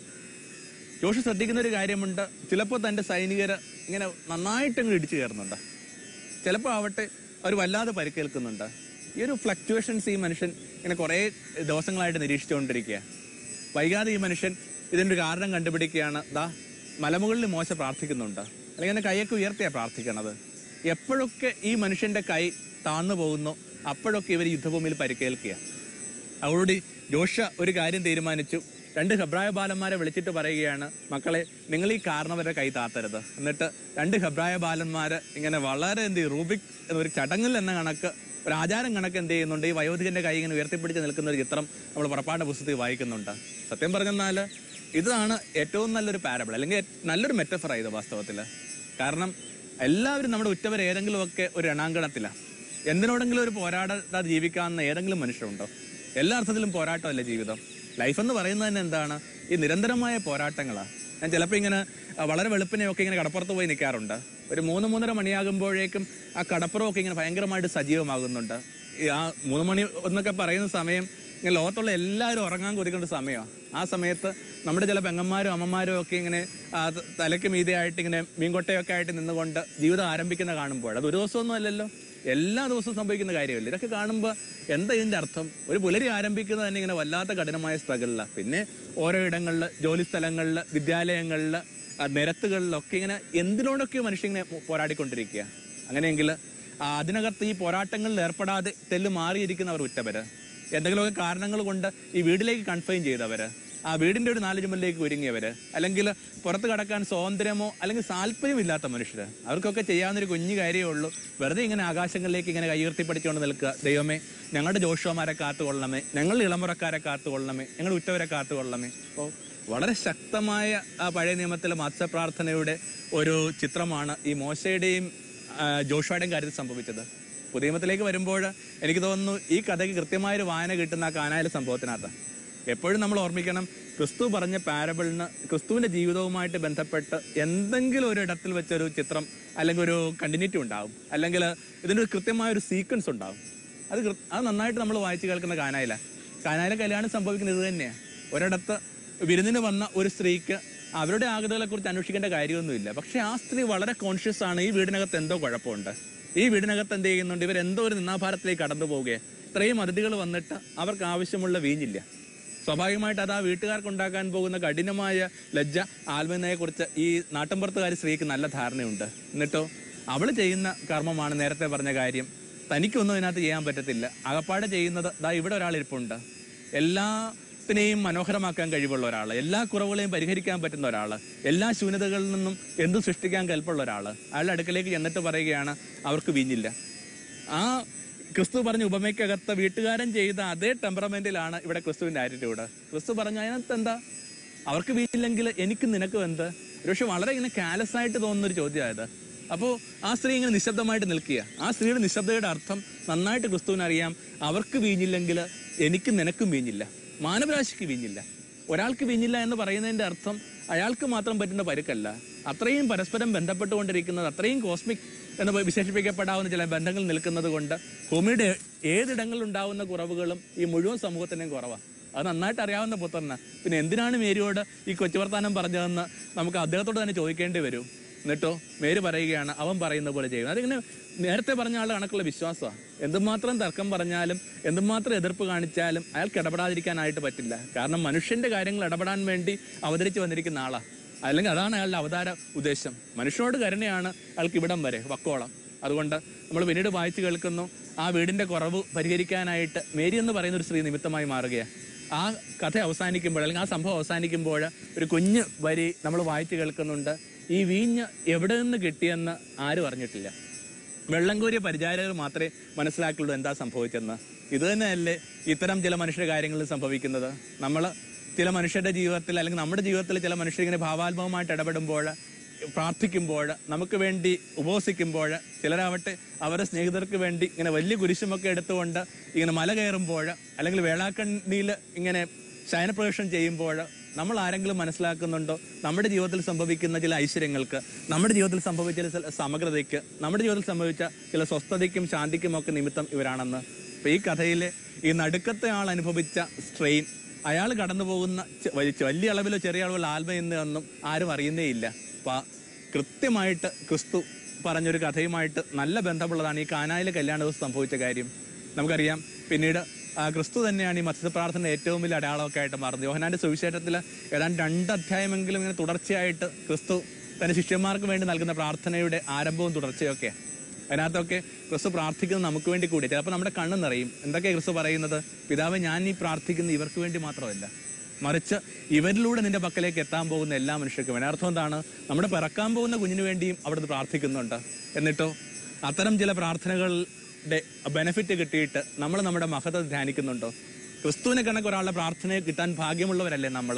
ജോഷി ശ്രദ്ധിക്കുന്ന ഒരു കാര്യമുണ്ട് ചിലപ്പോൾ തൻ്റെ സൈനികർ ഇങ്ങനെ നന്നായിട്ട് അങ്ങ് ഇടിച്ചു കയറുന്നുണ്ട് ചിലപ്പോൾ ആവട്ടെ അവർ വല്ലാതെ പരിക്കേൽക്കുന്നുണ്ട് ഈ ഒരു ഫ്ലക്ച്വേഷൻസ് ഈ മനുഷ്യൻ ഇങ്ങനെ കുറേ ദിവസങ്ങളായിട്ട് നിരീക്ഷിച്ചുകൊണ്ടിരിക്കുക വൈകാതെ ഈ മനുഷ്യൻ ഇതിൻ്റെ ഒരു കാരണം കണ്ടുപിടിക്കുകയാണ് ദാ മലമുകളിൽ മോശ പ്രാർത്ഥിക്കുന്നുണ്ട് അല്ലെങ്കിൽ ഇങ്ങനെ കൈയൊക്കെ ഉയർത്തിയാണ് പ്രാർത്ഥിക്കണത് എപ്പോഴൊക്കെ ഈ മനുഷ്യന്റെ കൈ താഴ്ന്നു പോകുന്നു അപ്പോഴൊക്കെ ഇവർ യുദ്ധഭൂമിയിൽ പരിക്കേൽക്കുക അവളോട് ജോഷ ഒരു കാര്യം തീരുമാനിച്ചു രണ്ട് ഹെബ്രായ ബാലന്മാരെ വിളിച്ചിട്ട് പറയുകയാണ് മക്കളെ നിങ്ങൾ ഈ കാരണവരുടെ കൈ താത്തരുത് എന്നിട്ട് രണ്ട് ഹെബ്രായ ബാലന്മാര് ഇങ്ങനെ വളരെ എന്ത് ചെയ്യും, റൂബിക് ഒരു ചടങ്ങിൽ എന്ന കണക്ക് ഒരു ആചാരം കണക്ക് എന്ത് ചെയ്യുന്നുണ്ട് ഈ വയോധികന്റെ കൈ ഇങ്ങനെ ഉയർത്തിപ്പിടിച്ച് നിൽക്കുന്ന ഒരു ചിത്രം നമ്മൾ പുറപ്പാട് പുസ്തകത്തിൽ വായിക്കുന്നുണ്ട് സത്യം പറഞ്ഞെന്നാൽ ഇതാണ് ഏറ്റവും നല്ലൊരു പാരബിൾ അല്ലെങ്കിൽ നല്ലൊരു മെറ്റഫറാണ് ഇത് വാസ്തവത്തിൽ കാരണം എല്ലാവരും നമ്മുടെ ഉറ്റവർ ഏതെങ്കിലുമൊക്കെ ഒരു എണാങ്കണത്തിലാണ് എന്തിനോടെങ്കിലും ഒരു പോരാടാതെ ജീവിക്കാവുന്ന ഏതെങ്കിലും മനുഷ്യരുണ്ടോ എല്ലാ അർത്ഥത്തിലും പോരാട്ടമല്ല ജീവിതം ലൈഫ് എന്ന് പറയുന്നത് തന്നെ എന്താണ് ഈ നിരന്തരമായ പോരാട്ടങ്ങളാണ് ഞാൻ ചിലപ്പോൾ ഇങ്ങനെ ആ, വളരെ വെളുപ്പിനെയൊക്കെ ഇങ്ങനെ കടപ്പുറത്ത് പോയി നിൽക്കാറുണ്ട് ഒരു മൂന്ന് മൂന്നര മണിയാകുമ്പോഴേക്കും ആ കടപ്പുറമൊക്കെ ഇങ്ങനെ ഭയങ്കരമായിട്ട് സജീവമാകുന്നുണ്ട് ഈ ആ മൂന്ന് മണി എന്നൊക്കെ പറയുന്ന സമയം ഇങ്ങനെ ലോകത്തുള്ള എല്ലാവരും ഉറങ്ങാൻ കൊതിക്കേണ്ട സമയമാണ് ആ സമയത്ത് നമ്മുടെ ചില പെങ്ങന്മാരും അമ്മമാരും ഒക്കെ ഇങ്ങനെ ആ, ത- തലയ്ക്ക് മീതെയായിട്ട് ഇങ്ങനെ മീൻകൊട്ടയൊക്കെ ആയിട്ട് നിന്നുകൊണ്ട് ജീവിതം ആരംഭിക്കുന്ന കാണുമ്പോൾ അത് ഒരു ദിവസമൊന്നും അല്ലല്ലോ എല്ലാ ദിവസവും സംഭവിക്കുന്ന കാര്യമല്ല ഇതൊക്കെ കാണുമ്പോൾ എന്താ ഇതിന്റെ അർത്ഥം ഒരു പുലരി ആരംഭിക്കുന്നത് തന്നെ ഇങ്ങനെ വല്ലാത്ത കഠിനമായ സ്ട്രഗിളിലാണ് പിന്നെ ഓരോ ഇടങ്ങളിൽ ജോലി സ്ഥലങ്ങളിൽ വിദ്യാലയങ്ങളിൽ നിരത്തുകളിലൊക്കെ ഇങ്ങനെ എന്തിനോടൊക്കെ മനുഷ്യൻ ഇങ്ങനെ പോരാടിക്കൊണ്ടിരിക്കുക അങ്ങനെയെങ്കിൽ ആ, അതിനകത്ത് ഈ പോരാട്ടങ്ങളിൽ ഏർപ്പെടാതെ തെല്ല് മാറിയിരിക്കുന്നവർ ഉറ്റവര് എന്തെങ്കിലുമൊക്കെ കാരണങ്ങൾ കൊണ്ട് ഈ വീട്ടിലേക്ക് കൺഫൈൻ ചെയ്തവര് ആ വീടിന്റെ ഒരു നാല് ചുമലിലേക്ക് ഒരുങ്ങിയവര് അല്ലെങ്കിൽ പുറത്ത് കടക്കാൻ സ്വാതന്ത്ര്യമോ അല്ലെങ്കിൽ താല്പര്യമില്ലാത്ത മനുഷ്യര് അവർക്കൊക്കെ ചെയ്യാവുന്ന ഒരു കുഞ്ഞു കാര്യമേ ഉള്ളൂ വെറുതെ ഇങ്ങനെ ആകാശങ്ങളിലേക്ക് ഇങ്ങനെ കൈയുയർത്തി പഠിച്ചുകൊണ്ട് നിൽക്കുക ദൈവമേ ഞങ്ങളുടെ ജോഷുവമാരെ കാത്തുകൊള്ളണമേ ഞങ്ങൾ ഇളമുറക്കാരെ കാത്തുകൊള്ളണമേ ഞങ്ങൾ ഉറ്റവരെ കാത്തുകൊള്ളണമേ അപ്പോൾ വളരെ ശക്തമായ ആ പഴയ നിയമത്തിലെ മത്സ്യപ്രാർത്ഥനയുടെ ഒരു ചിത്രമാണ് ഈ മോശയുടെയും ആ, ജോഷുവയുടെയും കാര്യത്തിൽ സംഭവിച്ചത് പുതിയ നിയമത്തിലേക്ക് വരുമ്പോൾ എനിക്ക് തോന്നുന്നു ഈ കഥയ്ക്ക് കൃത്യമായൊരു വായന കിട്ടുന്ന ആ കാനായാല സംഭവത്തിനകത്ത് എപ്പോഴും നമ്മൾ ഓർമ്മിക്കണം ക്രിസ്തു പറഞ്ഞ പാരബിളിന് ക്രിസ്തുവിന്റെ ജീവിതവുമായിട്ട് ബന്ധപ്പെട്ട് എന്തെങ്കിലും ഒരു ഇടത്തിൽ വെച്ചൊരു ചിത്രം അല്ലെങ്കിൽ ഒരു കണ്ടിന്യൂറ്റി ഉണ്ടാവും അല്ലെങ്കിൽ ഇതിൻ്റെ ഒരു കൃത്യമായ ഒരു സീക്വൻസ് ഉണ്ടാവും അത് കൃ- അത് നന്നായിട്ട് നമ്മൾ വായിച്ചു കേൾക്കുന്ന കാനായില കാനായിലെ കല്യാണം സംഭവിക്കുന്നത് ഇത് തന്നെയാണ് ഒരിടത്ത് വിരുന്നിന് വന്ന ഒരു സ്ത്രീക്ക് അവരുടെ ആഗതകളെ കുറിച്ച് അന്വേഷിക്കേണ്ട കാര്യമൊന്നുമില്ല പക്ഷെ ആ സ്ത്രീ വളരെ കോൺഷ്യസ് ആണ് ഈ വീടിനകത്ത് എന്തോ കുഴപ്പമുണ്ട് ഈ വീടിനകത്ത് എന്ത് ചെയ്യുന്നുണ്ട് ഇവർ എന്തോ ഒരു നിന്നാഭാരത്തിലേക്ക് കടന്നു പോവുകയാണ് ഇത്രയും അതിഥികൾ വന്നിട്ട് അവർക്ക് ആവശ്യമുള്ള വീഞ്ഞില്ല സ്വാഭാവികമായിട്ട് അത് ആ വീട്ടുകാർക്ക് ഉണ്ടാക്കാൻ പോകുന്ന കഠിനമായ ലജ്ജ ആത്മീയതയെ കുറിച്ച് ഈ നാട്ടിൻപുറത്തുകാരി സ്ത്രീക്ക് നല്ല ധാരണയുണ്ട് എന്നിട്ടോ അവൾ ചെയ്യുന്ന കർമ്മമാണ് നേരത്തെ പറഞ്ഞ കാര്യം തനിക്കൊന്നും ഇതിനകത്ത് ചെയ്യാൻ പറ്റത്തില്ല അകപ്പാടെ ചെയ്യുന്നത് ദാ ഇവിടെ ഒരാൾ ഇരിപ്പുണ്ട് എല്ലാത്തിനെയും മനോഹരമാക്കാൻ കഴിവുള്ള ഒരാൾ എല്ലാ കുറവുകളെയും പരിഹരിക്കാൻ പറ്റുന്ന ഒരാൾ എല്ലാ ശൂന്യതകളിൽ നിന്നും എന്തും സൃഷ്ടിക്കാൻ കൽപ്പുള്ള ഒരാൾ അയാളുടെ അടുക്കലേക്ക് ചെന്നിട്ട് പറയുകയാണ് അവർക്ക് വീഞ്ഞില്ല ആ ക്രിസ്തു പറഞ്ഞ ഉപമയ്ക്കകത്ത് വീട്ടുകാരൻ ചെയ്ത അതേ ടെമ്പറമെന്റിലാണ് ഇവിടെ ക്രിസ്തുവിന്റെ ആറ്റിറ്റ്യൂഡ് ക്രിസ്തു പറഞ്ഞ അതിനകത്ത് എന്താ അവർക്ക് വീട്ടില്ലെങ്കിൽ എനിക്ക് നിനക്കും എന്ത് പക്ഷെ വളരെ ഇങ്ങനെ കാലസ് ആയിട്ട് തോന്നുന്ന ഒരു ചോദ്യമായത് അപ്പോൾ ആ സ്ത്രീ ഇങ്ങനെ നിശബ്ദമായിട്ട് നിൽക്കുക ആ സ്ത്രീയുടെ നിശബ്ദതയുടെ അർത്ഥം നന്നായിട്ട് ക്രിസ്തുവിന് അറിയാം അവർക്ക് വീഞ്ഞില്ലെങ്കിൽ എനിക്ക് നിനക്കും വീഞ്ഞില്ല മാനവരാശിക്ക് വീഞ്ഞില്ല ഒരാൾക്ക് വീഞ്ഞില്ല എന്ന് പറയുന്നതിന്റെ അർത്ഥം അയാൾക്ക് മാത്രം പറ്റുന്ന പരുക്കല്ല അത്രയും പരസ്പരം ബന്ധപ്പെട്ടുകൊണ്ടിരിക്കുന്നത് അത്രയും കോസ്മിക് എന്ന് വിശേഷിപ്പിക്കപ്പെടാവുന്ന ചില ബന്ധങ്ങൾ നിൽക്കുന്നത് കൊണ്ട് ഭൂമിയുടെ ഏതിടങ്ങളിൽ ഉണ്ടാവുന്ന കുറവുകളും ഈ മുഴുവൻ സമൂഹത്തിൻ്റെയും കുറവാണ് അത് നന്നായിട്ട് അറിയാവുന്ന പുത്രന് പിന്നെ എന്തിനാണ് മേരിയോട് ഈ കൊച്ചുവർത്താനം പറഞ്ഞതെന്ന് നമുക്ക് അദ്ദേഹത്തോട് തന്നെ ചോദിക്കേണ്ടി വരും എന്നിട്ടോ മേരി പറയുകയാണ് അവൻ പറയുന്ന പോലെ ചെയ്യും അതിങ്ങനെ നേരത്തെ പറഞ്ഞ ആളുടെ കണക്കുള്ള വിശ്വാസമാണ് എന്തുമാത്രം തർക്കം പറഞ്ഞാലും എന്തുമാത്രം എതിർപ്പ് കാണിച്ചാലും അയാൾക്ക് ഇടപെടാതിരിക്കാനായിട്ട് പറ്റില്ല കാരണം മനുഷ്യന്റെ കാര്യങ്ങൾ ഇടപെടാൻ വേണ്ടി അവതരിച്ച് വന്നിരിക്കുന്ന ആളാ അല്ലെങ്കിൽ അതാണ് അയാളുടെ അവതാര ഉദ്ദേശം മനുഷ്യനോട് കരുണയാണ് അയാൾക്ക് ഇവിടം വരെ വക്കോളം അതുകൊണ്ട് നമ്മൾ പിന്നീട് വായിച്ചു കേൾക്കുന്നു ആ വീടിന്റെ കുറവ് പരിഹരിക്കാനായിട്ട് മേരി എന്ന് പറയുന്ന ഒരു സ്ത്രീ നിമിത്തമായി മാറുകയാണ് ആ കഥ അവസാനിക്കുമ്പോൾ അല്ലെങ്കിൽ ആ സംഭവം അവസാനിക്കുമ്പോൾ ഒരു കുഞ്ഞ് വരി നമ്മൾ വായിച്ചു കേൾക്കുന്നുണ്ട് ഈ വീഞ്ഞ് എവിടെ നിന്ന് കിട്ടിയെന്ന് ആരും അറിഞ്ഞിട്ടില്ല വെള്ളം കോരിയ പരിചാരകർ മാത്രമേ മനസ്സിലാക്കുള്ളൂ എന്താ സംഭവിച്ചെന്ന് ഇത് തന്നെയല്ലേ ഇത്തരം ചില മനുഷ്യരുടെ കാര്യങ്ങളിൽ സംഭവിക്കുന്നത് നമ്മൾ ചില മനുഷ്യരുടെ ജീവിതത്തിൽ അല്ലെങ്കിൽ നമ്മുടെ ജീവിതത്തിൽ ചില മനുഷ്യർ ഇങ്ങനെ ഭാവാത്മകമായിട്ട് ഇടപെടുമ്പോൾ പ്രാർത്ഥിക്കുമ്പോൾ നമുക്ക് വേണ്ടി ഉപവസിക്കുമ്പോൾ ചിലരാവട്ടെ അവരുടെ സ്നേഹിതർക്ക് വേണ്ടി ഇങ്ങനെ വലിയ കുരിശുമൊക്കെ എടുത്തുകൊണ്ട് ഇങ്ങനെ മല കയറുമ്പോൾ അല്ലെങ്കിൽ വേളാക്കണ്ണിയിൽ ഇങ്ങനെ ശയനപ്രവേശനം ചെയ്യുമ്പോൾ നമ്മൾ ആരെങ്കിലും മനസ്സിലാക്കുന്നുണ്ടോ നമ്മുടെ ജീവിതത്തിൽ സംഭവിക്കുന്ന ചില ഐശ്വര്യങ്ങൾക്ക് നമ്മുടെ ജീവിതത്തിൽ സംഭവിച്ച ചില സമഗ്രതയ്ക്ക് നമ്മുടെ ജീവിതത്തിൽ സംഭവിച്ച ചില സ്വസ്ഥതയ്ക്കും ശാന്തിക്കും ഒക്കെ നിമിത്തം ഇവരാണെന്ന് അപ്പൊ ഈ കഥയിലെ ഈ നടുക്കത്തെ ആൾ അനുഭവിച്ച സ്ട്രെയിൻ അയാൾ കടന്നു പോകുന്ന ചെ- വലിയ വലിയ അളവിലോ ചെറിയ അളവിലോ ആത്മ ഒന്നും ആരും അറിയുന്നേ ഇല്ല അപ്പൊ ആ കൃത്യമായിട്ട് ക്രിസ്തു പറഞ്ഞൊരു കഥയുമായിട്ട് നല്ല ബന്ധമുള്ളതാണ് ഈ കാനായിലെ കല്യാണ ദിവസം സംഭവിച്ച കാര്യം നമുക്കറിയാം പിന്നീട് ആ ക്രിസ്തു തന്നെയാണ് ഈ മത്സ്യ പ്രാർത്ഥന ഏറ്റവും വലിയ അടയാളമൊക്കെ ആയിട്ട് മാറുന്നത് യോഹനാന്റെ സുവിശേഷത്തിൽ ഏതാണ്ട് രണ്ട് അധ്യായമെങ്കിലും ഇങ്ങനെ തുടർച്ചയായിട്ട് ക്രിസ്തു തന്റെ ശിഷ്യന്മാർക്ക് വേണ്ടി നൽകുന്ന പ്രാർത്ഥനയുടെ ആരംഭവും തുടർച്ചയൊക്കെ അതിനകത്തൊക്കെ ക്രിസ്തു പ്രാർത്ഥിക്കുന്നത് നമുക്ക് വേണ്ടി കൂടി ചിലപ്പോൾ നമ്മുടെ കണ്ണ് നിറയും എന്തൊക്കെയാണ് ക്രിസ്തു പറയുന്നത് പിതാവ് ഞാൻ ഈ പ്രാർത്ഥിക്കുന്നത് ഇവർക്ക് വേണ്ടി മാത്രമല്ല മറിച്ച് ഇവരിലൂടെ നിന്റെ പക്കലേക്ക് എത്താൻ പോകുന്ന എല്ലാ മനുഷ്യർക്കും വേണ്ടി അർത്ഥം എന്താണ് നമ്മുടെ പിറക്കാൻ പോകുന്ന കുഞ്ഞിന് വേണ്ടിയും അവിടുന്ന് പ്രാർത്ഥിക്കുന്നുണ്ട് എന്നിട്ടോ അത്തരം ചില പ്രാർത്ഥനകളുടെ ബെനിഫിറ്റ് കിട്ടിയിട്ട് നമ്മൾ നമ്മുടെ മഹത ധ്യാനിക്കുന്നുണ്ടോ ക്രിസ്തുവിനെ കണക്ക് ഒരാളുടെ പ്രാർത്ഥനയെ കിട്ടാൻ ഭാഗ്യമുള്ളവരല്ലേ നമ്മൾ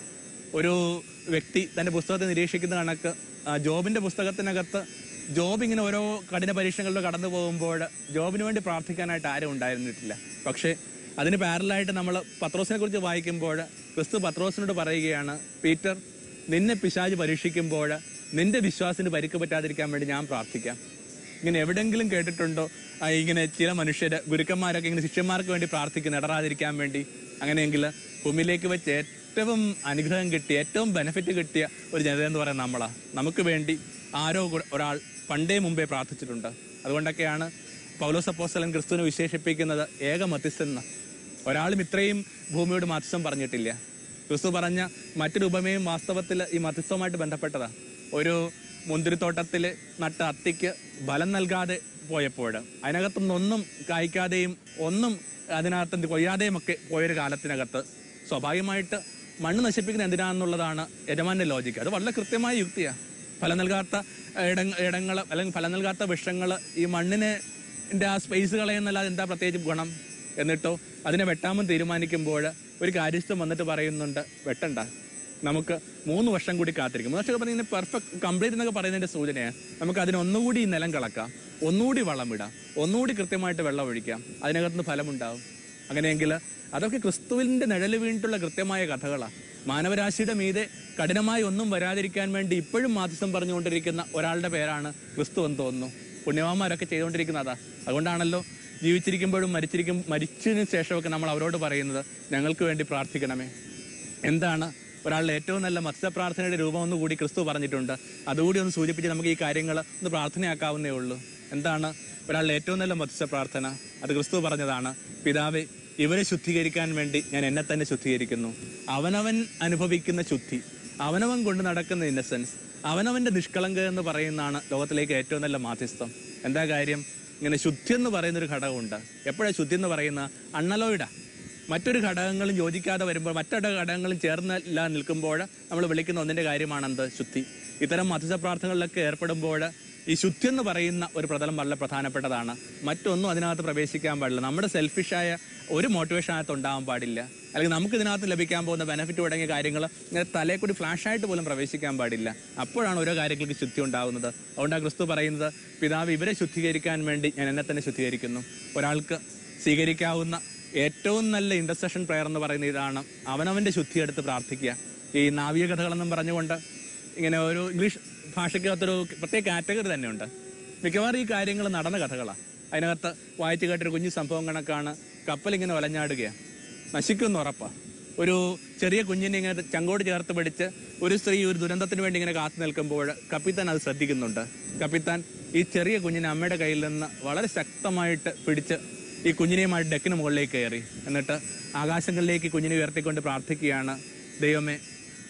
ഒരു വ്യക്തി തന്റെ പുസ്തകത്തെ നിരീക്ഷിക്കുന്ന കണക്ക് ആ, ജോബിന്റെ പുസ്തകത്തിനകത്ത് ജോബ് ഇങ്ങനെ ഓരോ കഠിന പരീക്ഷകളിലൂടെ കടന്നു പോകുമ്പോൾ ജോബിന് വേണ്ടി പ്രാർത്ഥിക്കാനായിട്ട് ആരും ഉണ്ടായിരുന്നിട്ടില്ല പക്ഷേ അതിന് പാരലായിട്ട് നമ്മൾ പത്രോസിനെ കുറിച്ച് വായിക്കുമ്പോൾ ക്രിസ്തു പത്രോസിനോട് പറയുകയാണ് പീറ്റർ നിന്നെ പിശാജ് പരീക്ഷിക്കുമ്പോൾ നിന്റെ വിശ്വാസത്തിന് പരിക്ക് പറ്റാതിരിക്കാൻ വേണ്ടി ഞാൻ പ്രാർത്ഥിക്കാം ഇങ്ങനെ എവിടെങ്കിലും കേട്ടിട്ടുണ്ടോ ആ, ഇങ്ങനെ ചില മനുഷ്യര് ഗുരുക്കന്മാരൊക്കെ ഇങ്ങനെ ശിഷ്യന്മാർക്ക് വേണ്ടി പ്രാർത്ഥിക്കുന്നു ഇടറാതിരിക്കാൻ വേണ്ടി അങ്ങനെയെങ്കിൽ ഭൂമിയിലേക്ക് വെച്ച് ഏറ്റവും അനുഗ്രഹം കിട്ടിയ ഏറ്റവും ബെനിഫിറ്റ് കിട്ടിയ ഒരു ജനത എന്ന് പറയുന്നത് നമ്മളാ നമുക്ക് വേണ്ടി ആരോ കൂടെ- ഒരാൾ പണ്ടേ മുമ്പേ പ്രാർത്ഥിച്ചിട്ടുണ്ട് അതുകൊണ്ടൊക്കെയാണ് പൗലോസ് അപ്പോസ്തലൻ ക്രിസ്തുവിനെ വിശേഷിപ്പിക്കുന്നത് ഏക മധ്യസ്ഥൻ എന്ന് ഒരാളും ഇത്രയും ഭൂമിയോട് മധ്യസ്ഥം പറഞ്ഞിട്ടില്ല ക്രിസ്തു പറഞ്ഞ മറ്റൊരു ഉപമയും വാസ്തവത്തിൽ ഈ മധ്യസ്ഥവുമായിട്ട് ബന്ധപ്പെട്ടതാ ഒരു മുന്തിരിത്തോട്ടത്തിൽ നട്ട അത്തിക്ക് ബലം നൽകാതെ പോയപ്പോൾ അതിനകത്തുനിന്ന് ഒന്നും കായ്ക്കാതെയും ഒന്നും അതിനകത്ത് കൊയ്യാതെയും ഒക്കെ പോയൊരു കാലത്തിനകത്ത് സ്വാഭാവികമായിട്ട് മണ്ണ് നശിപ്പിക്കുന്ന എന്തിനാണെന്നുള്ളതാണ് യജമാന്റെ ലോജിക്ക് അത് വളരെ കൃത്യമായ യുക്തിയാണ് ഫലം നൽകാത്ത ഇടങ്ങ ഇടങ്ങൾ അല്ലെങ്കിൽ ഫലം നൽകാത്ത വിഷങ്ങൾ ഈ മണ്ണിനെ ന്റെ ആ സ്പേസ് കളയുന്നല്ലാതെ എന്താ പ്രത്യേകിച്ച് ഗുണം എന്നിട്ടോ അതിനെ വെട്ടാമെന്ന് തീരുമാനിക്കുമ്പോൾ ഒരു കാര്യസ്ഥം വന്നിട്ട് പറയുന്നുണ്ട് വെട്ടണ്ട നമുക്ക് മൂന്ന് വർഷം കൂടി കാത്തിരിക്കും മൂന്ന് വർഷം പറഞ്ഞാൽ പെർഫെക്റ്റ് കംപ്ലീറ്റ് എന്നൊക്കെ പറയുന്നതിന്റെ സൂചനയാണ് നമുക്ക് അതിന് ഒന്നുകൂടി ഈ നിലം കളക്കാം ഒന്നുകൂടി വളം ഇടാം ഒന്നുകൂടി കൃത്യമായിട്ട് വെള്ളം ഒഴിക്കാം അതിനകത്തുനിന്ന് ഫലമുണ്ടാവും അങ്ങനെയെങ്കിൽ അതൊക്കെ ക്രിസ്തുവിന്റെ നിഴല് വീണിട്ടുള്ള കൃത്യമായ കഥകളാണ് മാനവരാശിയുടെ മീതെ കഠിനമായി ഒന്നും വരാതിരിക്കാൻ വേണ്ടി ഇപ്പോഴും മാധ്യസ്ഥം പറഞ്ഞുകൊണ്ടിരിക്കുന്ന ഒരാളുടെ പേരാണ് ക്രിസ്തു എന്ന് തോന്നുന്നു പുണ്യവാന്മാരൊക്കെ ചെയ്തുകൊണ്ടിരിക്കുന്ന അതാ അതുകൊണ്ടാണല്ലോ ജീവിച്ചിരിക്കുമ്പോഴും മരിച്ചിരിക്കും മരിച്ചതിന് ശേഷമൊക്കെ നമ്മൾ അവരോട് പറയുന്നത് ഞങ്ങൾക്ക് വേണ്ടി പ്രാർത്ഥിക്കണമേ എന്താണ് ഒരാളുടെ ഏറ്റവും നല്ല മത്സ്യപ്രാർത്ഥനയുടെ രൂപം ഒന്ന് കൂടി ക്രിസ്തു പറഞ്ഞിട്ടുണ്ട് അതുകൂടി ഒന്ന് സൂചിപ്പിച്ച് നമുക്ക് ഈ കാര്യങ്ങൾ ഒന്ന് പ്രാർത്ഥനയാക്കാവുന്നേ ഉള്ളൂ എന്താണ് ഒരാളുടെ ഏറ്റവും നല്ല മത്സ്യപ്രാർത്ഥന അത് ക്രിസ്തു പറഞ്ഞതാണ് പിതാവെ ഇവരെ ശുദ്ധീകരിക്കാൻ വേണ്ടി ഞാൻ എന്നെ തന്നെ ശുദ്ധീകരിക്കുന്നു അവനവൻ അനുഭവിക്കുന്ന ശുദ്ധി അവനവൻ കൊണ്ട് നടക്കുന്ന ഇന്നസെൻസ് അവനവന്റെ നിഷ്കളങ്ക എന്ന് പറയുന്നതാണ് ലോകത്തിലേക്ക് ഏറ്റവും നല്ല മാധ്യസ്ഥം എന്താ കാര്യം ഇങ്ങനെ ശുദ്ധി എന്ന് പറയുന്ന ഒരു ഘടകമുണ്ട് എപ്പോഴാണ് ശുദ്ധി എന്ന് പറയുന്ന അണ്ണലോയിഡാ മറ്റൊരു ഘടകങ്ങളും യോജിക്കാതെ വരുമ്പോൾ മറ്റൊരു ഘടകങ്ങളും ചേർന്നല്ല നിൽക്കുമ്പോൾ നമ്മൾ വിളിക്കുന്ന ഒന്നിന്റെ കാര്യമാണെന്ത് ശുദ്ധി ഇത്തരം മധ്യസ്ഥ പ്രാർത്ഥനകളിലൊക്കെ ഏർപ്പെടുമ്പോൾ ഈ ശുദ്ധി എന്ന് പറയുന്ന ഒരു പ്രതലം വളരെ പ്രധാനപ്പെട്ടതാണ് മറ്റൊന്നും അതിനകത്ത് പ്രവേശിക്കാൻ പാടില്ല നമ്മുടെ സെൽഫിഷായ ഒരു മോട്ടിവേഷൻ അകത്ത് ഉണ്ടാവാൻ പാടില്ല അല്ലെങ്കിൽ നമുക്ക് ഇതിനകത്ത് ലഭിക്കാൻ പോകുന്ന ബെനിഫിറ്റ് തുടങ്ങിയ കാര്യങ്ങൾ ഇങ്ങനെ തലേ കൂടി ഫ്ലാഷ് ആയിട്ട് പോലും പ്രവേശിക്കാൻ പാടില്ല അപ്പോഴാണ് ഓരോ കാര്യങ്ങൾക്ക് ശുദ്ധി ഉണ്ടാകുന്നത് അതുകൊണ്ടാണ് ക്രിസ്തു പറയുന്നത് പിതാവ് ഇവരെ ശുദ്ധീകരിക്കാൻ വേണ്ടി ഞാൻ എന്നെ തന്നെ ശുദ്ധീകരിക്കുന്നു ഒരാൾക്ക് സ്വീകരിക്കാവുന്ന ഏറ്റവും നല്ല ഇന്റർസെഷൻ പ്രയർ എന്ന് പറയുന്ന ഇതാണ് അവനവന്റെ ശുദ്ധി എടുത്ത് പ്രാർത്ഥിക്കുക ഈ നാവിക കഥകളെന്നും പറഞ്ഞുകൊണ്ട് ഇങ്ങനെ ഒരു ഇംഗ്ലീഷ് ഭാഷയ്ക്കകത്തൊരു പ്രത്യേക കാറ്റഗറി തന്നെയുണ്ട് മിക്കവാറും ഈ കാര്യങ്ങൾ നടന്ന കഥകളാണ് അതിനകത്ത് വായിച്ചു കേട്ടൊരു കുഞ്ഞു സംഭവം കണക്കാണ് കപ്പൽ ഇങ്ങനെ ഒലഞ്ഞാടുകയാണ് നശിക്കുമെന്ന് ഉറപ്പാ ഒരു ചെറിയ കുഞ്ഞിനെ ഇങ്ങനെ ചങ്കോട് ചേർത്ത് പിടിച്ച് ഒരു സ്ത്രീ ഒരു ദുരന്തത്തിന് വേണ്ടി ഇങ്ങനെ കാത്തു നിൽക്കുമ്പോൾ കപ്പിത്താൻ അത് ശ്രദ്ധിക്കുന്നുണ്ട് കപ്പിത്താൻ ഈ ചെറിയ കുഞ്ഞിനെ അമ്മയുടെ കയ്യിൽ നിന്ന് വളരെ ശക്തമായിട്ട് പിടിച്ച് ഈ കുഞ്ഞിനെയുമായിട്ട് ഡെക്കിന് മുകളിലേക്ക് കയറി എന്നിട്ട് ആകാശങ്ങളിലേക്ക് കുഞ്ഞിനെ ഉയർത്തിക്കൊണ്ട് പ്രാർത്ഥിക്കുകയാണ് ദൈവമേ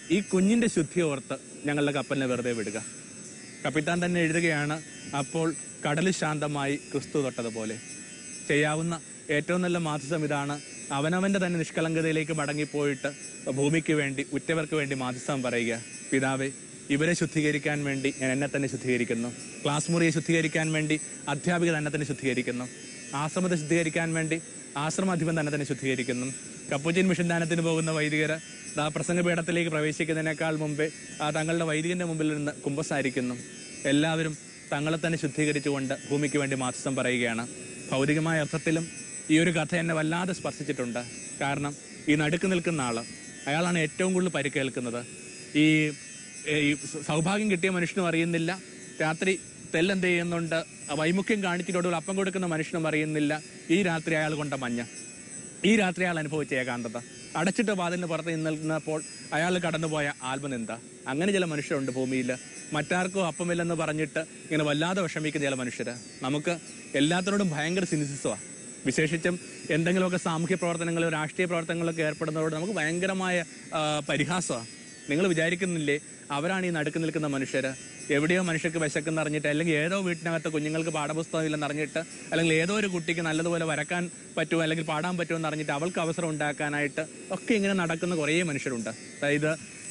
ഈ കുഞ്ഞിന്റെ ശുദ്ധി ഓർത്ത് ഞങ്ങളുടെ കപ്പലിനെ വെറുതെ വിടുക കപ്പിത്താൻ തന്നെ എഴുതുകയാണ് അപ്പോൾ കടൽ ശാന്തമായി ക്രിസ്തു തൊട്ടതുപോലെ ചെയ്യാവുന്ന ഏറ്റവും നല്ല മാധ്യസം ഇതാണ് അവനവന്റെ തന്നെ നിഷ്കളങ്കതയിലേക്ക് മടങ്ങിപ്പോയിട്ട് ഭൂമിക്ക് വേണ്ടി ഉറ്റവർക്ക് വേണ്ടി മാധ്യസ്ഥം പറയുക പിതാവേ ഇവരെ ശുദ്ധീകരിക്കാൻ വേണ്ടി ഞാൻ എന്നെ തന്നെ ശുദ്ധീകരിക്കുന്നു ക്ലാസ് മുറിയെ ശുദ്ധീകരിക്കാൻ വേണ്ടി അധ്യാപിക തന്നെ തന്നെ ശുദ്ധീകരിക്കുന്നു ആശ്രമത്തെ ശുദ്ധീകരിക്കാൻ വേണ്ടി ആശ്രമാധിപൻ തന്നെ തന്നെ ശുദ്ധീകരിക്കുന്നു കപ്പുച്ചിൻ മിഷൻ ദാനത്തിന് പോകുന്ന വൈദികർ ആ പ്രസംഗപീഠത്തിലേക്ക് പ്രവേശിക്കുന്നതിനേക്കാൾ മുമ്പേ ആ തങ്ങളുടെ വൈദികന്റെ മുമ്പിൽ നിന്ന് കുമ്പസാരിക്കുന്നു എല്ലാവരും തങ്ങളെ തന്നെ ശുദ്ധീകരിച്ചുകൊണ്ട് ഭൂമിക്ക് വേണ്ടി മാധ്യസ്ഥം പറയുകയാണ് ഭൗതികമായ അർത്ഥത്തിലും ഈ ഒരു കഥ എന്നെ വല്ലാതെ സ്പർശിച്ചിട്ടുണ്ട് കാരണം ഈ നടുക്ക് നിൽക്കുന്ന ആള് അയാളാണ് ഏറ്റവും കൂടുതൽ പരിക്കേൽക്കുന്നത് ഈ ഈ സൗഭാഗ്യം കിട്ടിയ മനുഷ്യനും അറിയുന്നില്ല രാത്രി തെല്ലെന്ത് ചെയ്യുന്നുണ്ട് ആ വൈമുഖ്യം കാണിച്ചിട്ടോടുകൂടി അപ്പം കൊടുക്കുന്ന മനുഷ്യനും അറിയുന്നില്ല ഈ രാത്രി അയാൾ കൊണ്ട മഞ്ഞ ഈ രാത്രി അയാൾ അനുഭവിച്ച ഏകാന്തത അടച്ചിട്ട വാതിലിന് പുറത്ത് നിന്നപ്പോൾ അയാൾ കടന്നുപോയ ആത്മനിന്ദ അങ്ങനെ ചില മനുഷ്യരുണ്ട് ഭൂമിയിൽ മറ്റാർക്കും അപ്പമില്ലെന്ന് പറഞ്ഞിട്ട് ഇങ്ങനെ വല്ലാതെ വിഷമിക്കുന്ന ചില മനുഷ്യർ നമുക്ക് എല്ലാത്തിനോടും ഭയങ്കര സിനിസിസമാണ് വിശേഷിച്ചും എന്തെങ്കിലുമൊക്കെ സാമൂഹ്യ പ്രവർത്തനങ്ങളോ രാഷ്ട്രീയ പ്രവർത്തനങ്ങളൊക്കെ ഏർപ്പെടുന്നതോട് നമുക്ക് ഭയങ്കരമായ പരിഹാസമാണ് നിങ്ങൾ വിചാരിക്കുന്നില്ലേ അവരാണ് ഈ നടുക്ക് നിൽക്കുന്ന മനുഷ്യർ എവിടെയോ മനുഷ്യർക്ക് വിശക്കെന്ന് അറിഞ്ഞിട്ട് അല്ലെങ്കിൽ ഏതോ വീട്ടിനകത്ത് കുഞ്ഞുങ്ങൾക്ക് പാഠപുസ്തകം ഇല്ലെന്ന് അറിഞ്ഞിട്ട് അല്ലെങ്കിൽ ഏതോ ഒരു കുട്ടിക്ക് നല്ലതുപോലെ വരക്കാൻ പറ്റുമോ അല്ലെങ്കിൽ പാടാൻ പറ്റുമോ എന്ന് അറിഞ്ഞിട്ട് അവൾക്ക് അവസരം ഉണ്ടാക്കാനായിട്ട് ഒക്കെ ഇങ്ങനെ നടക്കുന്ന കുറേ മനുഷ്യരുണ്ട് അതായത്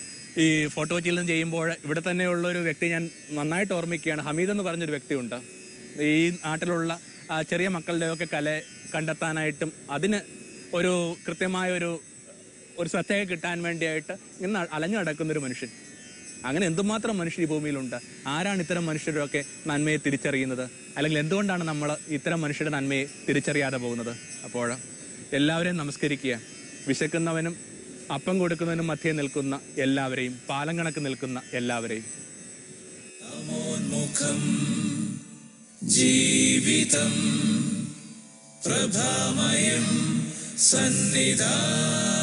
ഈ ഫോട്ടോ ചില്ലം ചെയ്യുമ്പോൾ ഇവിടെ തന്നെയുള്ള ഒരു വ്യക്തി ഞാൻ നന്നായിട്ട് ഓർമ്മിക്കുകയാണ് ഹമീദ് എന്ന് പറഞ്ഞൊരു വ്യക്തിയുണ്ട് ഈ നാട്ടിലുള്ള ആ, ചെറിയ മക്കളുടെയൊക്കെ കല കണ്ടെത്താനായിട്ടും അതിന് ഒരു കൃത്യമായ ഒരു ഒരു ശ്രദ്ധയെ കിട്ടാൻ വേണ്ടിയായിട്ട് ഇന്ന് അലഞ്ഞു നടക്കുന്ന ഒരു മനുഷ്യൻ അങ്ങനെ എന്തുമാത്രം മനുഷ്യർ ഈ ഭൂമിയിലുണ്ട് ആരാണ് ഇത്തരം മനുഷ്യരൊക്കെ നന്മയെ തിരിച്ചറിയുന്നത് അല്ലെങ്കിൽ എന്തുകൊണ്ടാണ് നമ്മൾ ഇത്തരം മനുഷ്യരുടെ നന്മയെ തിരിച്ചറിയാതെ പോകുന്നത് അപ്പോൾ എല്ലാവരെയും നമസ്കരിക്കുക വിശക്കുന്നവനും അപ്പം കൊടുക്കുന്നവനും മധ്യേ നിൽക്കുന്ന എല്ലാവരെയും പാലം കണക്ക് നിൽക്കുന്ന എല്ലാവരെയും ജീവിതം പ്രഭാമയം സന്നിധാ